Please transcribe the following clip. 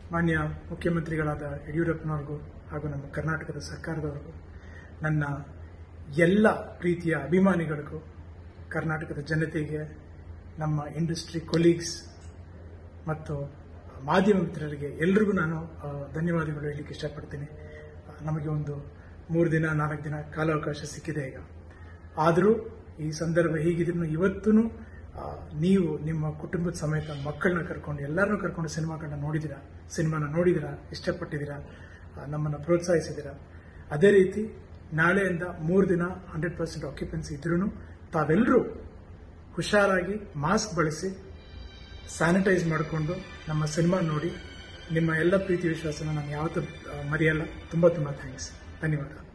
ಮಾನ್ಯ ಮುಖ್ಯಮಂತ್ರಿಗಳಾದ ಯಡಿಯೂರಪ್ಪನವ್ರಿಗೂ ಹಾಗೂ ನಮ್ಮ ಕರ್ನಾಟಕದ ಸರ್ಕಾರದವ್ರಿಗೂ ನನ್ನ ಎಲ್ಲ ಪ್ರೀತಿಯ ಅಭಿಮಾನಿಗಳಿಗೂ ಕರ್ನಾಟಕದ ಜನತೆಗೆ ನಮ್ಮ ಇಂಡಸ್ಟ್ರಿ ಕೊಲೀಗ್ಸ್ ಮತ್ತು ಮಾಧ್ಯಮ ಮಿತ್ರರಿಗೆ ಎಲ್ರಿಗೂ ನಾನು ಆ, ಧನ್ಯವಾದಗಳು ಹೇಳಲಿಕ್ಕೆ ಇಷ್ಟಪಡ್ತೀನಿ ಆ, ನಮಗೆ ಒಂದು ಮೂರು ದಿನ ನಾಲ್ಕು ದಿನ ಕಾಲಾವಕಾಶ ಸಿಕ್ಕಿದೆ ಈಗ ಆದರೂ ಈ ಸಂದರ್ಭ ಹೀಗಿದ್ರು ಇವತ್ತೂ ನೀವು ನಿಮ್ಮ ಕುಟುಂಬದ ಸಮೇತ ಮಕ್ಕಳನ್ನ ಕರ್ಕೊಂಡು ಎಲ್ಲರನ್ನೂ ಕರ್ಕೊಂಡು ಸಿನಿಮಾಗಳನ್ನ ನೋಡಿದ್ದೀರಾ ಸಿನಿಮಾನ ನೋಡಿದ್ದೀರಾ ಇಷ್ಟಪಟ್ಟಿದ್ದೀರಾ ಆ, ನಮ್ಮನ್ನು ಪ್ರೋತ್ಸಾಹಿಸಿದ್ದೀರಾ ಅದೇ ರೀತಿ ನಾಳೆಯಿಂದ ಮೂರು ದಿನ ಹಂಡ್ರೆಡ್ ಪರ್ಸೆಂಟ್ ಆಕ್ಯುಪೆನ್ಸಿ ಇದ್ರೂ ತಾವೆಲ್ಲರೂ ಹುಷಾರಾಗಿ ಮಾಸ್ಕ್ ಬಳಸಿ ಸ್ಯಾನಿಟೈಸ್ ಮಾಡಿಕೊಂಡು ನಮ್ಮ ಸಿನಿಮಾ ನೋಡಿ ನಿಮ್ಮ ಎಲ್ಲ ಪ್ರೀತಿ ವಿಶ್ವಾಸನ ನಾನು ಯಾವತ್ತೂ ಆ, ಮರೆಯಲ್ಲ ತುಂಬ ತುಂಬ ಥ್ಯಾಂಕ್ಸ್ ಧನ್ಯವಾದ